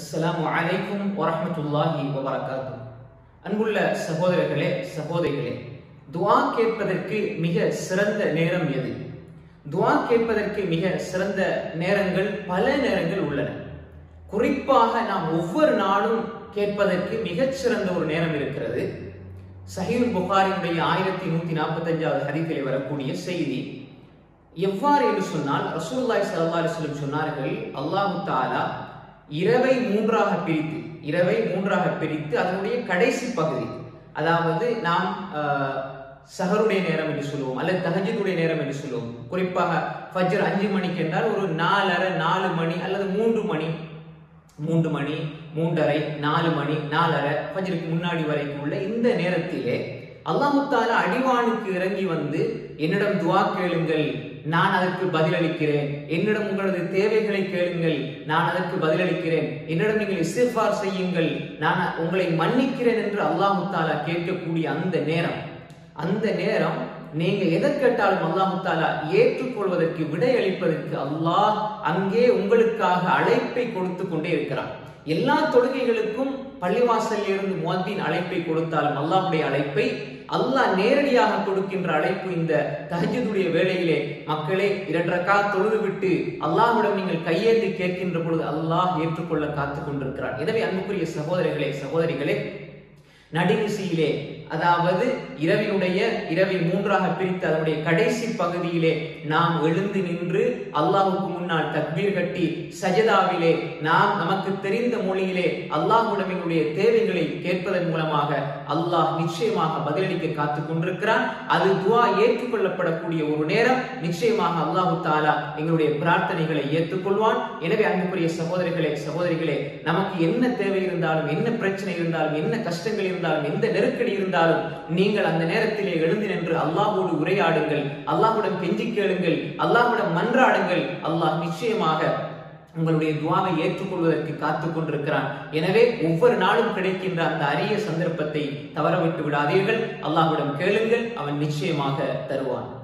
அஸ்ஸலாமு அலைக்கும் வரஹ்மத்துல்லாஹி வபரகாத்து அன்புள்ள சகோதரர்களே சகோதரிகளே துஆ கேட்பதற்கு மிக சிறந்த நேரம் எது துஆ கேட்பதற்கு மிக சிறந்த நேரங்கள் பல நேரங்கள் உள்ளன குறிப்பாக நாம் ஒவ்வொரு நாளும் கேட்பதற்கு மிகச் சிறந்த ஒரு நேரம் இருக்கிறது சஹீல் புகாரினுடைய ஆயிரத்தி நூத்தி நாற்பத்தி அஞ்சாவது ஹதீஸில் வரக்கூடிய செய்தி எவ்வாறு என்று சொன்னால் ரசூலுல்லாஹி ஸல்லல்லாஹு அலைஹி வஸல்லம் சொன்னார்கள் அல்லாஹு தஆலா இரவை மூன்றாக பிரித்து இரவை மூன்றாக பிரித்து அதனுடைய கடைசி பகுதி அதாவது நாம் ஆஹ், சஹருடைய நேரம் என்று சொல்லுவோம் அல்லது தஹஜ்ஜுடைய நேரம் என்று சொல்லுவோம் குறிப்பாக ஃபஜ்ர் அஞ்சு மணிக்கு என்றால் ஒரு நாலரை நாலு மணி அல்லது மூன்று மணி மூன்று மணி மூன்றரை நாலு மணி நாலரை ஃபஜ்ருக்கு முன்னாடி வரைக்கும் உள்ள இந்த நேரத்திலே அல்லாஹு தாலா அடிவானுக்கு இறங்கி வந்து என்னிடம் துவா கேளுங்கள் நான் அதற்கு பதிலளிக்கிறேன் என்னிடம் உங்களது தேவைகளை கேளுங்கள் நான் அதற்கு பதிலளிக்கிறேன் என்னிடம் நீங்கள் இஸ்திஃபார் செய்யுங்கள் நான் உங்களை மன்னிக்கிறேன் என்று அல்லாஹு தாலா கேட்கக்கூடிய அந்த நேரம் அந்த நேரம் நீங்க எதை கேட்டாலும் அல்லாஹு தாலா ஏற்றுக்கொள்வதற்கு விடை அளிப்பதற்கு அல்லாஹ் அங்கே உங்களுக்காக அழைப்பை கொடுத்து கொண்டே இருக்கிறான் எல்லா தொழுகைகளுக்கும் பள்ளிவாசலில் இருந்து முவத்தின் அழைப்பை கொடுத்தாலும் அல்லாஹ்வுடைய அழைப்பை அல்லாஹ் நேரடியாக கொடுக்கின்ற அழைப்பு இந்த தஹஜ்ஜுடைய வேளையிலே மக்களே இரண்டரக்கா தொழுது விட்டு அல்லாஹ்விடம் நீங்கள் கையேந்தி கேட்கின்ற பொழுது அல்லாஹ் ஏற்றுக்கொள்ள காத்துக் கொண்டிருக்கிறார் எனவே அன்புக்குரிய சகோதரர்களே சகோதரிகளே நடுநிசையிலே அதாவது இரவினுடைய இரவில் மூன்றாக பிரித்து அதனுடைய கடைசி பகுதியிலே நாம் எழுந்து நின்று அல்லாஹுக்கு முன்னால் தக்பீர் கட்டி சஜதாவிலே நாம் நமக்கு தெரிந்த மொழியிலே அல்லாஹ்விடம் எங்களுடைய தேவைகளை கேட்பதன் மூலமாக அல்லாஹ் நிச்சயமாக பதிலளிக்க காத்துக் கொண்டிருக்கிறான் அது துவா ஏற்றுக்கொள்ளப்படக்கூடிய ஒரு நேரம் நிச்சயமாக அல்லாஹு தாலா எங்களுடைய பிரார்த்தனைகளை ஏற்றுக்கொள்வான் எனவே அன்புக்குரிய சகோதரிகளே சகோதரிகளே நமக்கு என்ன தேவை இருந்தாலும் என்ன பிரச்சனை இருந்தாலும் என்ன கஷ்டங்கள் இருந்தாலும் எந்த நெருக்கடி இருந்தாலும் நீங்கள் அந்த நேரத்திலே எழுந்து நின்று அல்லாஹ்வோடு உரையாடுங்கள் அல்லாஹ்விடம் கெஞ்சி கேளுங்கள் அல்லாஹ்விடம் மன்றாடுங்கள் அல்லாஹ் நிச்சயமாக உங்களுடைய துவாவை ஏற்றுக்கொள்வதற்கு காத்துக் கொண்டிருக்கிறான் எனவே ஒவ்வொரு நாளும் கிடைக்கின்ற அந்த அரிய சந்தர்ப்பத்தை தவறவிட்டு விடாதீர்கள் அல்லாஹ்விடம் கேளுங்கள் அவன் நிச்சயமாக தருவான்